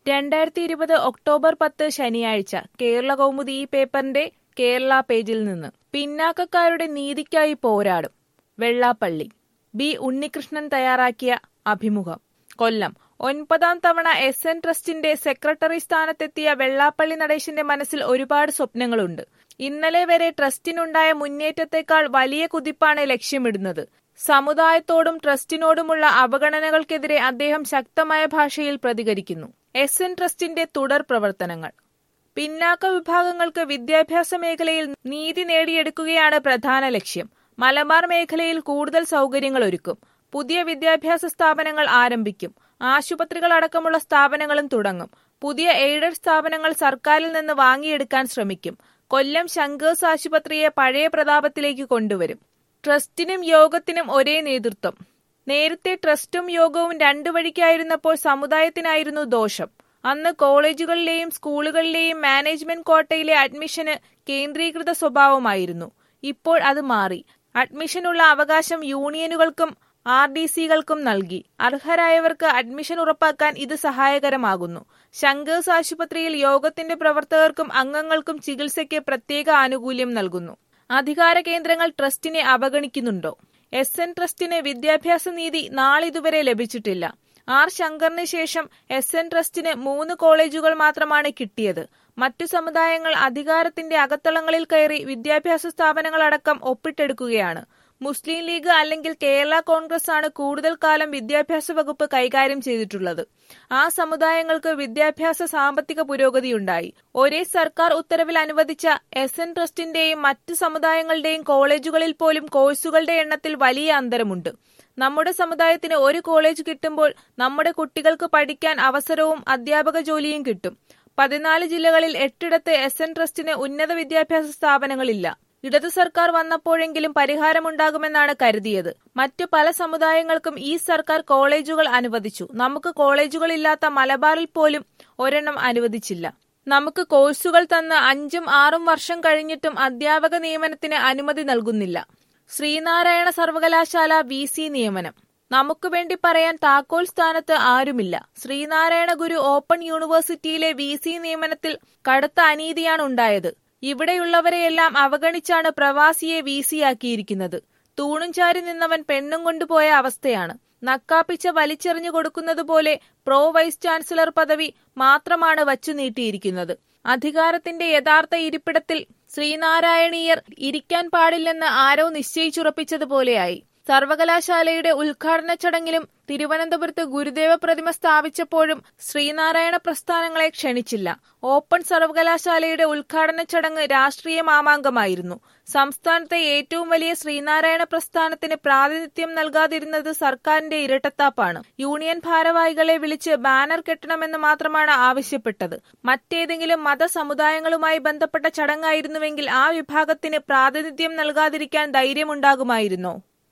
രണ്ടായിരത്തി ഇരുപത് ഒക്ടോബർ പത്ത് ശനിയാഴ്ച കേരള കൗമുദി ഈ പേപ്പറിന്റെ കേരള പേജിൽ നിന്ന് പിന്നാക്കക്കാരുടെ നീതിക്കായി പോരാടും വെള്ളാപ്പള്ളി ബി ഉണ്ണികൃഷ്ണൻ തയ്യാറാക്കിയ അഭിമുഖം കൊല്ലം ഒൻപതാം തവണ എസ് എൻ ട്രസ്റ്റിന്റെ സെക്രട്ടറി സ്ഥാനത്തെത്തിയ വെള്ളാപ്പള്ളി നടേശന്റെ മനസ്സിൽ ഒരുപാട് സ്വപ്നങ്ങളുണ്ട് ഇന്നലെ വരെ ട്രസ്റ്റിനുണ്ടായ മുന്നേറ്റത്തെക്കാൾ വലിയ കുതിപ്പാണ് ലക്ഷ്യമിടുന്നത് സമുദായത്തോടും ട്രസ്റ്റിനോടുമുള്ള അവഗണനകൾക്കെതിരെ അദ്ദേഹം ശക്തമായ ഭാഷയിൽ പ്രതികരിക്കുന്നു എസ് എൻ ട്രസ്റ്റിന്റെ തുടർ പ്രവർത്തനങ്ങൾ പിന്നാക്ക വിഭാഗങ്ങൾക്ക് വിദ്യാഭ്യാസ മേഖലയിൽ നീതി നേടിയെടുക്കുകയാണ് പ്രധാന ലക്ഷ്യം മലബാർ മേഖലയിൽ കൂടുതൽ സൗകര്യങ്ങൾ ഒരുക്കും പുതിയ വിദ്യാഭ്യാസ സ്ഥാപനങ്ങൾ ആരംഭിക്കും ആശുപത്രികൾ അടക്കമുള്ള സ്ഥാപനങ്ങളും തുടങ്ങും പുതിയ എയ്ഡഡ് സ്ഥാപനങ്ങൾ സർക്കാരിൽ നിന്ന് വാങ്ങിയെടുക്കാൻ ശ്രമിക്കും കൊല്ലം ശങ്കേഴ്സ് ആശുപത്രിയെ പഴയ പ്രതാപത്തിലേക്ക് കൊണ്ടുവരും ട്രസ്റ്റിനും യോഗത്തിനും ഒരേ നേതൃത്വം നേരത്തെ ട്രസ്റ്റും യോഗവും രണ്ടു വഴിക്കായിരുന്നപ്പോൾ സമുദായത്തിനായിരുന്നു ദോഷം അന്ന് കോളേജുകളിലെയും സ്കൂളുകളിലെയും മാനേജ്മെന്റ് കോട്ടയിലെ അഡ്മിഷന് കേന്ദ്രീകൃത സ്വഭാവമായിരുന്നു ഇപ്പോൾ അത് മാറി അഡ്മിഷനുള്ള അവകാശം യൂണിയനുകൾക്കും ആർ ഡി സികൾക്കും നൽകി അർഹരായവർക്ക് അഡ്മിഷൻ ഉറപ്പാക്കാൻ ഇത് സഹായകരമാകുന്നു ശങ്കേഴ്സ് ആശുപത്രിയിൽ യോഗത്തിന്റെ പ്രവർത്തകർക്കും അംഗങ്ങൾക്കും ചികിത്സയ്ക്ക് പ്രത്യേക ആനുകൂല്യം നൽകുന്നു അധികാര കേന്ദ്രങ്ങൾ ട്രസ്റ്റിനെ അവഗണിക്കുന്നുണ്ടോ എസ് എൻ ട്രസ്റ്റിന് വിദ്യാഭ്യാസ നീതി നാളിതുവരെ ലഭിച്ചിട്ടില്ല ആർ ശങ്കറിന് ശേഷം എസ് എൻ ട്രസ്റ്റിന് മൂന്ന് കോളേജുകൾ മാത്രമാണ് കിട്ടിയത് മറ്റു സമുദായങ്ങൾ അധികാരത്തിന്റെ അകത്തളങ്ങളിൽ കയറി വിദ്യാഭ്യാസ സ്ഥാപനങ്ങളടക്കം ഒപ്പിട്ടെടുക്കുകയാണ് മുസ്ലിം ലീഗ് അല്ലെങ്കിൽ കേരള കോൺഗ്രസ് ആണ് കൂടുതൽ കാലം വിദ്യാഭ്യാസ വകുപ്പ് കൈകാര്യം ചെയ്തിട്ടുള്ളത് ആ സമുദായങ്ങൾക്ക് വിദ്യാഭ്യാസ സാമ്പത്തിക പുരോഗതിയുണ്ടായി ഒരേ സർക്കാർ ഉത്തരവിൽ അനുവദിച്ച എസ് എൻ ട്രസ്റ്റിന്റെയും മറ്റ് സമുദായങ്ങളുടെയും കോളേജുകളിൽ പോലും കോഴ്സുകളുടെ എണ്ണത്തിൽ വലിയ അന്തരമുണ്ട് നമ്മുടെ സമുദായത്തിന് ഒരു കോളേജ് കിട്ടുമ്പോൾ നമ്മുടെ കുട്ടികൾക്ക് പഠിക്കാൻ അവസരവും അധ്യാപക ജോലിയും കിട്ടും പതിനാല് ജില്ലകളിൽ എട്ടിടത്ത് എസ് എൻ ട്രസ്റ്റിന് ഉന്നത വിദ്യാഭ്യാസ സ്ഥാപനങ്ങളില്ല ഇടതു സർക്കാർ വന്നപ്പോഴെങ്കിലും പരിഹാരമുണ്ടാകുമെന്നാണ് കരുതിയത് മറ്റു പല സമുദായങ്ങൾക്കും ഈ സർക്കാർ കോളേജുകൾ അനുവദിച്ചു നമുക്ക് കോളേജുകളില്ലാത്ത മലബാറിൽ പോലും ഒരെണ്ണം അനുവദിച്ചില്ല നമുക്ക് കോഴ്സുകൾ തന്ന് അഞ്ചും ആറും വർഷം കഴിഞ്ഞിട്ടും അധ്യാപക നിയമനത്തിന് അനുമതി നൽകുന്നില്ല ശ്രീനാരായണ സർവകലാശാല വി സി നിയമനം നമുക്ക് വേണ്ടി പറയാൻ താക്കോൽ സ്ഥാനത്ത് ആരുമില്ല ശ്രീനാരായണ ഗുരു ഓപ്പൺ യൂണിവേഴ്സിറ്റിയിലെ വി സി നിയമനത്തിൽ കടുത്ത അനീതിയാണ് ഉണ്ടായത് ഇവിടെയുള്ളവരെയെല്ലാം അവഗണിച്ചാണ് പ്രവാസിയെ വി സിയാക്കിയിരിക്കുന്നത് തൂണും ചാരി നിന്നവൻ പെണ്ണും കൊണ്ടുപോയ അവസ്ഥയാണ് നക്കാപ്പിച്ച വലിച്ചെറിഞ്ഞു കൊടുക്കുന്നതുപോലെ പ്രോ വൈസ് ചാൻസലർ പദവി മാത്രമാണ് വച്ചു നീട്ടിയിരിക്കുന്നത് അധികാരത്തിന്റെ യഥാർത്ഥ ഇരിപ്പിടത്തിൽ ശ്രീനാരായണീയർ ഇരിക്കാൻ പാടില്ലെന്ന് ആരോ നിശ്ചയിച്ചുറപ്പിച്ചതുപോലെയായി സർവകലാശാലയുടെ ഉദ്ഘാടന ചടങ്ങിലും തിരുവനന്തപുരത്ത് ഗുരുദേവ പ്രതിമ സ്ഥാപിച്ചപ്പോഴും ശ്രീനാരായണ പ്രസ്ഥാനങ്ങളെ ക്ഷണിച്ചില്ല ഓപ്പൺ സർവകലാശാലയുടെ ഉദ്ഘാടന ചടങ്ങ് രാഷ്ട്രീയ മാമാങ്കമായിരുന്നു സംസ്ഥാനത്തെ ഏറ്റവും വലിയ ശ്രീനാരായണ പ്രസ്ഥാനത്തിന് പ്രാതിനിധ്യം നൽകാതിരുന്നത് സർക്കാരിന്റെ ഇരട്ടത്താപ്പാണ് യൂണിയൻ ഭാരവാഹികളെ വിളിച്ച് ബാനർ കെട്ടണമെന്ന് മാത്രമാണ് ആവശ്യപ്പെട്ടത് മറ്റേതെങ്കിലും മതസമുദായങ്ങളുമായി ബന്ധപ്പെട്ട ചടങ്ങായിരുന്നുവെങ്കിൽ ആ വിഭാഗത്തിന് പ്രാതിനിധ്യം നൽകാതിരിക്കാൻ ധൈര്യമുണ്ടാകുമായിരുന്നോ